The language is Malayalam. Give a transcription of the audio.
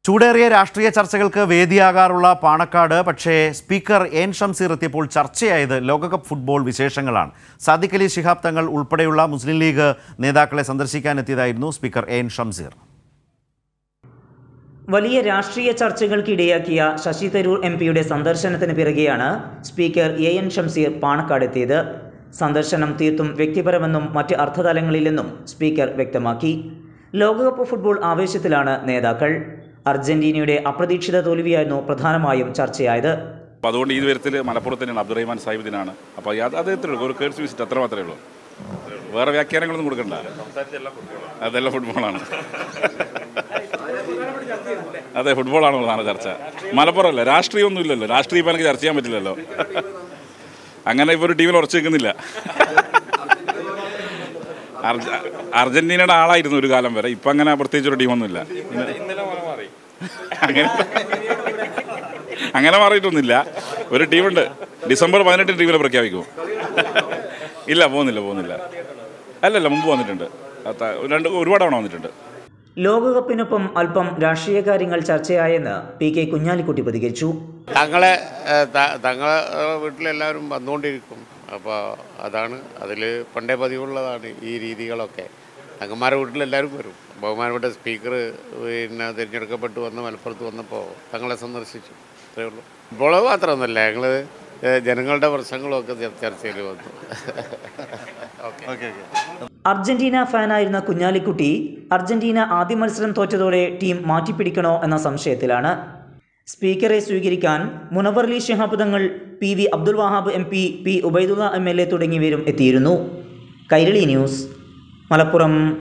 ചൂടേറിയ രാഷ്ട്രീയ ചർച്ചകൾക്ക് വേദിയാകാറുള്ള പാണക്കാട് പക്ഷേ സ്പീക്കർ എൻ ഷംസീർ എത്തിയപ്പോൾ ചർച്ചയായത് ലോകകപ്പ് ഫുട്ബോൾ വിശേഷങ്ങളാണ് സാദിഖ് അലി ശിഹാബ് തങ്ങൾ ഉൾപ്പെടെയുള്ള മുസ്ലിം ലീഗ് നേതാക്കളെ സന്ദർശിക്കാനെത്തിയതായിരുന്നു സ്പീക്കർ എൻ ഷംസീർ വലിയ രാഷ്ട്രീയ ചർച്ചകൾക്കിടയാക്കിയ ശശി തരൂർ എം പിയുടെ സന്ദർശനത്തിന് പിറകെയാണ് സ്പീക്കർ എ എൻ ഷംസീർ പാണക്കാടെത്തിയത് സന്ദർശനം തീർത്തും വ്യക്തിപരമെന്നും മറ്റ് അർത്ഥതലങ്ങളിലെന്നും സ്പീക്കർ വ്യക്തമാക്കി ലോകകപ്പ് ഫുട്ബോൾ ആവേശത്തിലാണ് നേതാക്കൾ അർജന്റീനയുടെ അപ്രതീക്ഷിത തോൽവിയായിരുന്നു പ്രധാനമായും ചർച്ചയായത് അപ്പോൾ അതുകൊണ്ട് ഈ വിധത്തിൽ മലപ്പുറത്ത് തന്നെയാണ് അബ്ദുറഹിമാൻ സാഹിബിനാണ് അപ്പോൾ അത് അദ്ദേഹത്തിലുള്ളൂ ഒരു കേഴ്സ് വിസിറ്റ് അത്ര മാത്രമേ ഉള്ളൂ വേറെ വ്യാഖ്യാനങ്ങളൊന്നും കൊടുക്കണ്ട അതെല്ലാം ഫുട്ബോളാണ് അതെ ഫുട്ബോളാണ് പ്രധാന ചർച്ച മലപ്പുറം അല്ല രാഷ്ട്രീയമൊന്നും ഇല്ലല്ലോ രാഷ്ട്രീയം ഇപ്പം എനിക്ക് ചർച്ച ചെയ്യാൻ പറ്റില്ലല്ലോ അങ്ങനെ ഇപ്പോൾ ഒരു ടീമിൽ ഉറച്ചു നിൽക്കുന്നില്ല അർജ- അർജന്റീനയുടെ ആളായിരുന്നു ഒരു കാലം വരെ ഇപ്പം അങ്ങനെ പ്രത്യേകിച്ച് ഒരു ടീമൊന്നുമില്ല അങ്ങനെ അങ്ങനെ മാറിയിട്ടൊന്നുമില്ല ഒരു ടീമുണ്ട് ഡിസംബർ പതിനെട്ടിന് ടീമിനെ പ്രഖ്യാപിക്കും ഇല്ല പോകുന്നില്ല പോകുന്നില്ല അല്ലല്ല മുമ്പ് വന്നിട്ടുണ്ട് അത്ത- രണ്ട് ഒരുപാട് തവണ വന്നിട്ടുണ്ട് ലോകകപ്പിനൊപ്പം അല്പം രാഷ്ട്രീയ കാര്യങ്ങൾ ചർച്ചയായെന്ന് പി കെ കുഞ്ഞാലിക്കുട്ടി പ്രതികരിച്ചു തങ്ങളെ ഏഹ്, ത- തങ്ങളെ ഏഹ്, വീട്ടിലെല്ലാവരും വന്നുകൊണ്ടിരിക്കും അപ്പോൾ അതാണ് അതിൽ പണ്ടേ പതിവുള്ളതാണ് ഈ രീതികളൊക്കെ തങ്ങന്മാരുടെ വീട്ടിലെല്ലാവരും വരും ബഹുമാനപ്പെട്ട സ്പീക്കർ പിന്നെ തിരഞ്ഞെടുക്കപ്പെട്ട് വന്ന് മലപ്പുറത്ത് വന്നപ്പോൾ തങ്ങളെ സന്ദർശിച്ചു അത്രേ ഉള്ളൂ ഇപ്പോൾ മാത്രമൊന്നുമല്ല ഞങ്ങൾ ജനങ്ങളുടെ പ്രശ്നങ്ങളൊക്കെ ചർ- ചർച്ചയിൽ വന്നു ഓക്കെ അർജന്റീന ഫാനായിരുന്ന കുഞ്ഞാലിക്കുട്ടി അർജന്റീന ആദ്യ മത്സരം തോറ്റതോടെ ടീം മാറ്റിപ്പിടിക്കണോ എന്ന സംശയത്തിലാണ് സ്പീക്കറെ സ്വീകരിക്കാൻ Munavvarali Shihab Thangal P V Abdul Wahab M P P Ubaidulla M L A തുടങ്ങിയവരും എത്തിയിരുന്നു കൈരളി ന്യൂസ് മലപ്പുറം